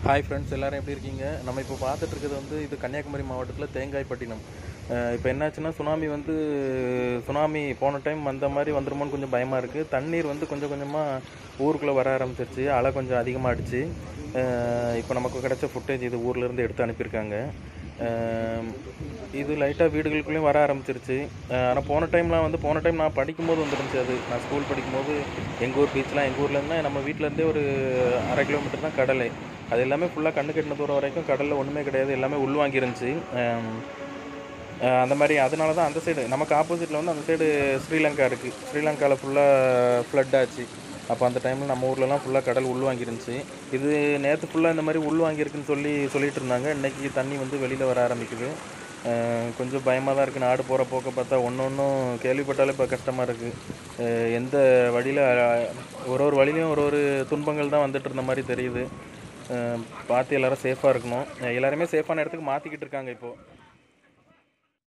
hi friends எல்லாரும் எப்படி இருக்கீங்க நம்ம இப்போ பார்த்துட்டு இருக்கிறது வந்து இது கன்னியாகுமரி மாவட்டத்தில் தேங்காய்பட்டினம் அஹ் இப்போ என்னாச்சுன்னா சுனாமி வந்து சுனாமி போன டைம் வந்த மாதிரி வந்துருமோன்னு கொஞ்சம் பயமாக இருக்குது தண்ணீர் வந்து கொஞ்சம் கொஞ்சமாக ஊருக்குள்ளே வர ஆரம்பிச்சிருச்சு அலை கொஞ்சம் அதிகமாகிடுச்சு இப்போ நமக்கு கிடைச்ச ஃபுட்டேஜ் இது ஊர்லேருந்து எடுத்து அனுப்பியிருக்காங்க அஹ் இது லைட்டாக வீடுகளுக்குள்ளேயும் வர ஆரம்பிச்சிருச்சு ஆனால் போன டைம்லாம் வந்து போன டைம் நான் படிக்கும்போது வந்துருந்துச்சு அது நான் ஸ்கூல் படிக்கும்போது எங்கள் ஊர் பீச்லாம் எங்கள் ஊரில் இருந்தால் நம்ம வீட்டிலேருந்தே ஒரு அரை கிலோமீட்டர் தான் கடலை அது எல்லாமே ஃபுல்லாக கண்ணு கெட்டின தூரம் வரைக்கும் கடலில் ஒன்றுமே கிடையாது எல்லாமே உள்வாங்கிருந்துச்சு அஹ் அஹ் அந்த மாதிரி அதனால தான் அந்த சைடு நமக்கு ஆப்போசிட்டில் வந்து அந்த சைடு ஸ்ரீலங்கா இருக்குது ஸ்ரீலங்காவில் ஃபுல்லாக ஃப்ளட் ஆச்சு அப்போ அந்த டைமில் நம்ம ஊர்லலாம் ஃபுல்லாக கடல் உள்வாங்கிருந்துச்சு இது நேற்று ஃபுல்லாக இந்த மாதிரி உள்வாங்கியிருக்குன்னு சொல்லி சொல்லிட்டு இருந்தாங்க இன்றைக்கி தண்ணி வந்து வெளியில் வர ஆரம்பிக்குது அஹ் கொஞ்சம் பயமாக தான் இருக்குது நாடு போகிற போக்க பார்த்தா ஒன்று ஒன்றும் கேள்விப்பட்டாலே இப்போ கஷ்டமாக இருக்குது எந்த வழியில் ஒரு ஒரு வழியிலையும் ஒரு ஒரு துன்பங்கள் தான் வந்துட்டு இருந்த மாதிரி தெரியுது அஹ் பார்த்து எல்லாரும் சேஃபாக இருக்கணும் எல்லாருமே சேஃபான இடத்துக்கு மாற்றிக்கிட்டு இருக்காங்க இப்போது